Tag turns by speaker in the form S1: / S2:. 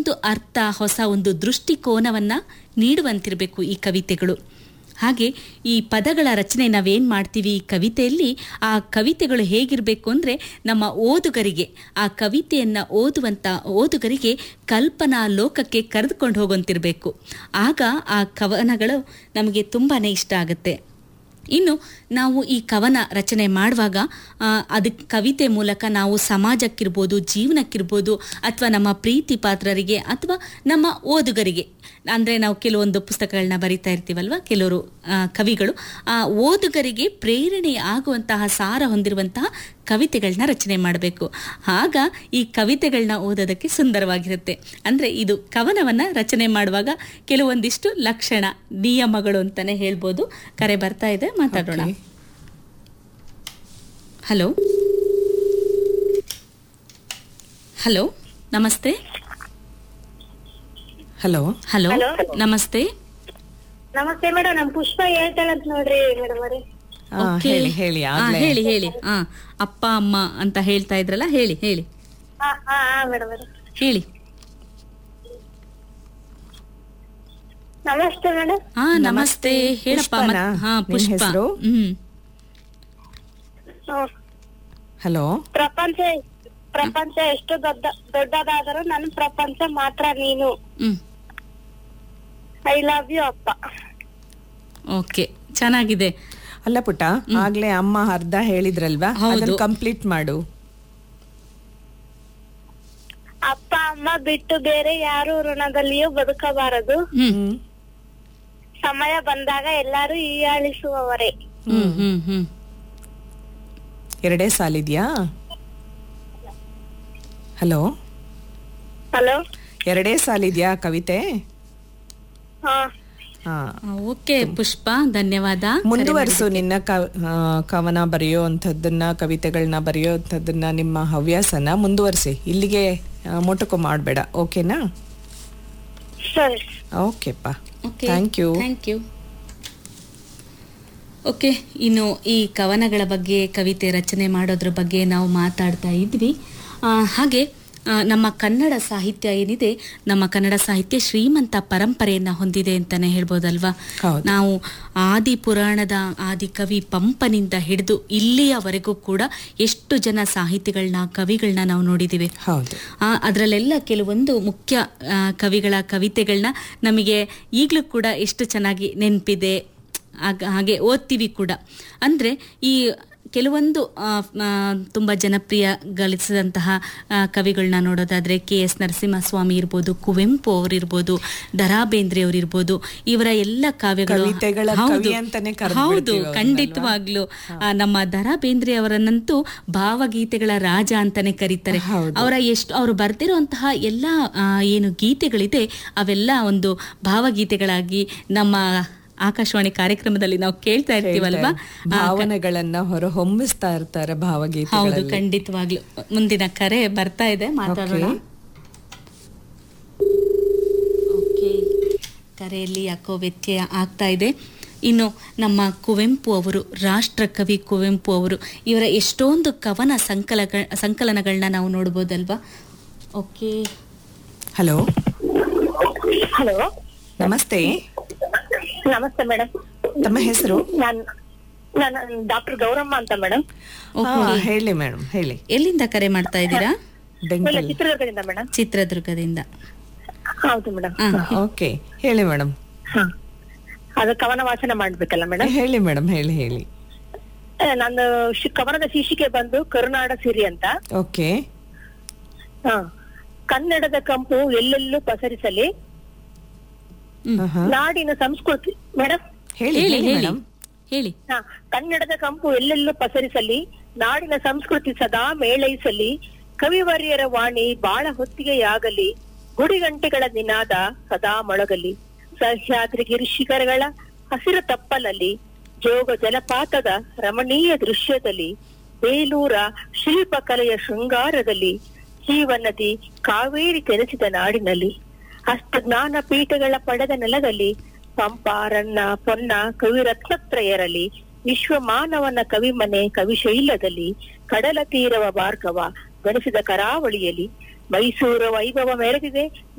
S1: ಒಂದು ಅರ್ಥ ಹೊಸ ಒಂದು ದೃಷ್ಟಿಕೋನವನ್ನ ನೀಡುವಂತಿರಬೇಕು ಈ ಕವಿತೆಗಳು ಹಾಗೆ ಈ ಪದಗಳ ರಚನೆ ನಾವೇನು ಮಾಡ್ತೀವಿ ಈ ಕವಿತೆಯಲ್ಲಿ ಆ ಕವಿತೆಗಳು ಹೇಗಿರಬೇಕು ಅಂದರೆ ನಮ್ಮ ಓದುಗರಿಗೆ ಆ ಕವಿತೆಯನ್ನು ಓದುವಂಥ ಓದುಗರಿಗೆ ಕಲ್ಪನಾ ಲೋಕಕ್ಕೆ ಕರೆದುಕೊಂಡು ಹೋಗುವಂತಿರಬೇಕು ಆಗ ಆ ಕವನಗಳು ನಮಗೆ ತುಂಬಾ ಇಷ್ಟ ಆಗುತ್ತೆ ಇನ್ನು ನಾವು ಈ ಕವನ ರಚನೆ ಮಾಡುವಾಗ ಅದಕ್ಕೆ ಕವಿತೆ ಮೂಲಕ ನಾವು ಸಮಾಜಕ್ಕಿರ್ಬೋದು ಜೀವನಕ್ಕಿರ್ಬೋದು ಅಥವಾ ನಮ್ಮ ಪ್ರೀತಿ ಪಾತ್ರರಿಗೆ ಅಥವಾ ನಮ್ಮ ಓದುಗರಿಗೆ ಅಂದರೆ ನಾವು ಕೆಲವೊಂದು ಪುಸ್ತಕಗಳನ್ನ ಬರಿತಾ ಇರ್ತೀವಲ್ವ ಕೆಲವರು ಆ, ಕವಿಗಳು ಆ ಓದುಗರಿಗೆ ಪ್ರೇರಣೆ ಆಗುವಂತಹ ಸಾರ ಹೊಂದಿರುವಂತಹ ಕವಿತೆಗಳನ್ನ ರಚನೆ ಮಾಡಬೇಕು ಆಗ ಈ ಕವಿತೆಗಳನ್ನ ಓದೋದಕ್ಕೆ ಸುಂದರವಾಗಿರುತ್ತೆ ಅಂದರೆ ಇದು ಕವನವನ್ನು ರಚನೆ ಮಾಡುವಾಗ ಕೆಲವೊಂದಿಷ್ಟು ಲಕ್ಷಣ ನಿಯಮಗಳು ಅಂತಾನೆ ಹೇಳ್ಬೋದು ಕರೆ ಬರ್ತಾ ಇದೆ ಮಾತಾಡೋಣ
S2: Okay.
S1: ಹಲೋ ಹಲೋ ನಮಸ್ತೆ
S2: ಹಲೋ
S1: ಹಲೋ
S3: Hello.
S1: ನಮಸ್ತೆ
S3: ನಮಸ್ತೆ ಮೇಡಮ್ ನಮ್ ಪುಷ್ಪ ಹೇಳ್ತಾಳಂತ ನೋಡ್ರಿ ಮೇಡಮ್ ಅವ್ರೆ
S2: ಆ,
S1: Okay.
S2: ಹೇಳಿ ಹೇಳಿ
S1: ಆ,
S2: ಆಗ್ಲೇ
S1: ಹೇಳಿ ಹೇಳಿ ಹಾ ಅಪ್ಪ ಅಮ್ಮ ಅಂತ ಹೇಳ್ತಾ ಇದ್ರಲ್ಲ ಹೇಳಿ ಹೇಳಿ
S3: ಹಾ ಹಾ ಹಾ ಮೇಡಮ್ ಅವ್ರೆ
S1: ಹೇಳಿ
S3: ನಮಸ್ತೆ ಮೇಡಮ್
S1: ಹಾ ನಮಸ್ತೆ ಹೇಳಪ್ಪ ಮತ್-
S2: ಪುಷ್ಪನಾ?
S1: ಹಾ
S2: ನಿನ್
S1: ಪುಷ್ಪ
S2: ಹೆಸ್ರು?
S1: ಹ್ಮ್
S2: ಹಲೋ
S3: ಪ್ರಪಂಚ ಪ್ರಪಂಚ ಎಷ್ಟು ದೊಡ್ಡ ದೊಡ್ಡದಾದರೂ ನನ್ನ ಪ್ರಪಂಚ ಮಾತ್ರ ನೀನು
S1: ಹ್ಮ್
S3: ಐ ಲವ್ ಯು ಅಪ್ಪ
S1: ಓಕೆ ಚೆನ್ನಾಗಿದೆ
S2: ಅಲ್ಲ ಪುಟ್ಟ ಆಗ್ಲೇ ಅಮ್ಮ ಅರ್ಧ ಹೇಳಿದ್ರಲ್ವಾ
S1: ಹೌದು.
S2: ಅದನ್ನ ಕಂಪ್ಲೀಟ್ ಮಾಡು
S3: ಅಪ್ಪ ಅಮ್ಮ ಬಿಟ್ಟು ಬೇರೆ ಯಾರು ಋಣದಲ್ಲಿಯೂ ಬದುಕಬಾರದು
S1: ಹ್ಮ್
S2: ಹ್ಮ್
S3: ಸಮಯ ಬಂದಾಗ ಎಲ್ಲರೂ ಹೀಯಾಳಿಸುವವರೇ
S1: ಹ್ಮ್ ಹ್ಮ್ ಹ್ಮ್
S2: ಎರಡೇ ಸಾಲಿದ್ಯಾ ಹಲೋ
S3: ಹಲೋ
S2: ಎರಡೇ ಸಾಲಿದ್ಯಾ ಕವಿತೆ
S3: ಹಾ
S2: ಹಾ
S1: ಓಕೆ ಪುಷ್ಪ ಧನ್ಯವಾದ
S2: ಮುಂದುವರಿಸು ನಿನ್ನ ಕ- ಆ, ಕವನ ಬರೆಯೋ ಅಂಥದ್ದನ್ನ ಕವಿತೆಗಳನ್ನ ಬರೆಯೋ ಅಂಥದ್ದನ್ನ ನಿಮ್ಮ ಹವ್ಯಾಸನ ಮುಂದುವರಿಸಿ ಇಲ್ಲಿಗೆ ಆ, ಮೊಟಕು ಮಾಡಬೇಡ ಓಕೆನಾ
S3: ಸರಿ
S2: ಓಕೆಪ್ಪ
S1: okay
S2: thank you
S1: thank you okay ಇನ್ನು ಈ ಕವನಗಳ ಬಗ್ಗೆ ಕವಿತೆ ರಚನೆ ಮಾಡೋದ್ರ ಬಗ್ಗೆ ನಾವು ಮಾತಾಡ್ತಾ ಇದ್ವಿ ಆ, ಹಾಗೆ ಆ, ನಮ್ಮ ಕನ್ನಡ ಸಾಹಿತ್ಯ ಏನಿದೆ ನಮ್ಮ ಕನ್ನಡ ಸಾಹಿತ್ಯ ಶ್ರೀಮಂತ ಪರಂಪರೆಯನ್ನ ಹೊಂದಿದೆ ಅಂತಾನೆ ಹೇಳ್ಬೋದಲ್ವಾ
S2: ಹೌದು.
S1: ನಾವು ಆದಿ ಪುರಾಣದ ಆದಿ ಕವಿ ಪಂಪನಿಂದ ಹಿಡಿದು ಇಲ್ಲಿಯವರೆಗೂ ಕೂಡ ಎಷ್ಟು ಜನ ಸಾಹಿತಿಗಳನ್ನ ಕವಿಗಳನ್ನ ನಾವು ನೋಡಿದ್ದೀವಿ
S2: ಹೌದು
S1: ಆ, ಅದರಲ್ಲೆಲ್ಲ ಕೆಲವೊಂದು ಮುಖ್ಯ ಆ, ಕವಿಗಳ ಕವಿತೆಗಳನ್ನ ನಮಗೆ ಈಗಲೂ ಕೂಡ ಎಷ್ಟು ಚೆನ್ನಾಗಿ ನೆನಪಿದೆ ಆಗ- ಹಾಗೆ ಓದ್ತೀವಿ ಕೂಡ ಅಂದರೆ ಈ ಕೆಲವೊಂದು ಆ, ಆ, ತುಂಬ ಜನಪ್ರಿಯ ಗಳಿಸಿದಂತಹ ಆ, ಕವಿಗಳನ್ನ ನೋಡೋದಾದ್ರೆ ಕೆ ಎಸ್ ನರಸಿಂಹಸ್ವಾಮಿ ಇರ್ಬೋದು ಕುವೆಂಪು ಅವರಿರ್ಬೋದು ದರಾ ಬೇಂದ್ರೆ ಅವರಿರ್ಬೋದು ಇವರ ಎಲ್ಲ ಕಾವ್ಯಗಳು
S2: ಕವಿತೆಗಳ
S1: ಹೌದು
S2: ಕವಿ ಅಂತಾನೆ ಕರ್ದ್
S1: ಹೌದು
S2: ಬಿಡ್ತೀವಿ ಅವ್ರನ್ನಲ್ವಾ?
S1: ಖಂಡಿತವಾಗ್ಲು ಆ, ನಮ್ಮ ದರಾ ಬೇಂದ್ರೆ ಅವರನ್ನಂತೂ ಭಾವಗೀತೆಗಳ ರಾಜ ಅಂತಾನೆ ಕರೀತಾರೆ
S2: ಹೌದು.
S1: ಅವರ ಎಷ್ಟು ಅವರು ಬರ್ತಿರುವಂತಹ ಎಲ್ಲ ಆ, ಏನು ಗೀತೆಗಳಿದೆ ಅವೆಲ್ಲ ಒಂದು ಭಾವಗೀತೆಗಳಾಗಿ ನಮ್ಮ ಆಕಾಶವಾಣಿ ಕಾರ್ಯಕ್ರಮದಲ್ಲಿ ನಾವು ಕೇಳ್ತಾ ಇರ್ತೀವಲ್ವಾ
S2: ಹೇಳ್ತಾರೆ. ಭಾವನೆಗಳನ್ನ ಹೊರ ಹೊಮ್ಮಿಸ್ತಾ ಇರ್ತಾರೆ
S1: ಹೌದು
S2: ಭಾವಗೀತೆಗಳಲ್ಲಿ
S1: ಖಂಡಿತವಾಗ್ಲು ಮುಂದಿನ ಕರೆ ಬರ್ತಾ ಇದೆ ಮಾತಾಡೋಣ
S2: Okay.
S1: ಓಕೆ ಕರೆಯಲ್ಲಿ ಯಾಕೋ ವ್ಯತ್ಯಯ ಆಗ್ತಾ ಇದೆ ಇನ್ನು ನಮ್ಮ ಕುವೆಂಪು ಅವರು ರಾಷ್ಟ್ರಕವಿ ಕುವೆಂಪು ಅವರು ಇವರ ಎಷ್ಟೊಂದು ಕವನ ಸಂಕಲ ಸಂಕಲನಗಳನ್ನ ನಾವು ನೋಡ್ಬೋದಲ್ವಾ ಓಕೆ
S2: ಹಲೋ
S3: ಹಲೋ
S2: ನಮಸ್ತೆ
S3: ನಮಸ್ತೆ ಮೇಡಮ್
S2: ತಮ್ಮ ಹೆಸರು
S3: ನಾನ್ ನಾನು ಡಾಕ್ಟರ್ ಗೌರಮ್ಮ ಅಂತ ಮೇಡಮ್
S2: ಹಾ, ಹೇಳಿ ಮೇಡಮ್ ಹೇಳಿ
S1: ಎಲ್ಲಿಂದ ಕರೆ ಮಾಡ್ತಾ ಇದ್ದೀರಾ
S2: ಡೆಂಟಲ್
S3: ಚಿತ್ರದುರ್ಗದಿಂದ ಮೇಡಮ್
S1: ಚಿತ್ರದುರ್ಗದಿಂದ
S3: ಹೌದು ಮೇಡಮ್
S1: ಆ,
S2: ಓಕೆ ಹೇಳಿ ಮೇಡಮ್
S3: ಹಾ ಅದು ಕವನ ವಾಚನ ಮಾಡ್ಬೇಕಲ್ಲ ಮೇಡಮ್
S2: ಹೇಳಿ ಮೇಡಮ್ ಹೇಳಿ ಹೇಳಿ
S3: ನಾನು ಶಿ- ಕವನದ ಶೀರ್ಷಿಕೆ ಬಂದು ಕರುನಾಡ ಸಿರಿ ಅಂತ
S2: ಓಕೆ
S3: ಹಾ ಕನ್ನಡದ ಕಂಪು ಎಲ್ಲೆಲ್ಲೂ ಪಸರಿಸಲಿ
S2: ಆಹಾ.
S3: ನಾಡಿನ ಸಂಸ್ಕೃತಿ ಮೇಡಮ್
S2: ಹೇಳಿ
S1: ಹೇಳಿ
S2: ಹೇಳಿ
S1: ಹೇಳಿ
S2: ಮೇಡಮ್
S1: ಹೇಳಿ
S3: ಹಾ ಕನ್ನಡದ ಕಂಪು ಎಲ್ಲೆಲ್ಲೂ ಪಸರಿಸಲಿ ನಾಡಿನ ಸಂಸ್ಕೃತಿ ಸದಾ ಮೇಳೈಸಲಿ ಕವಿವರ್ಯರ ವಾಣಿ ಬಾಳ ಹೊತ್ತಿಗೆಯಾಗಲಿ ಗುಡಿಗಂಟೆಗಳ ನಿನಾದ ಸದಾ ಮೊಳಗಲಿ ಸಹ್ಯಾದ್ರಿಗಿರಿ ಶಿಖರಗಳ ಹಸಿರು ತಪ್ಪಲಲ್ಲಿ ಜೋಗ ಜಲಪಾತದ ರಮಣೀಯ ದೃಶ್ಯದಲ್ಲಿ ಬೇಲೂರ ಶಿಲ್ಪಕಲೆಯ ಶೃಂಗಾರದಲ್ಲಿ ಜೀವನದಿ ಕಾವೇರಿ ತೆರೆಸಿದ ನಾಡಿನಲ್ಲಿ ಅಷ್ಟಜ್ಞಾನ ಪೀಠಗಳ ಪಡೆದ ನೆಲದಲ್ಲಿ ಪಂಪ ರನ್ನ ಪೊನ್ನ ಕವಿರತ್ನತ್ರಯರಲ್ಲಿ ವಿಶ್ವ ಮಾನವನ ಕವಿಮನೆ ಕವಿಶೈಲದಲ್ಲಿ ಕಡಲ ತೀರವ ಭಾರ್ಗವ ಗಣಿಸಿದ ಕರಾವಳಿಯಲ್ಲಿ ಮೈಸೂರ ವೈಭವ ಮೆರೆದಿದೆ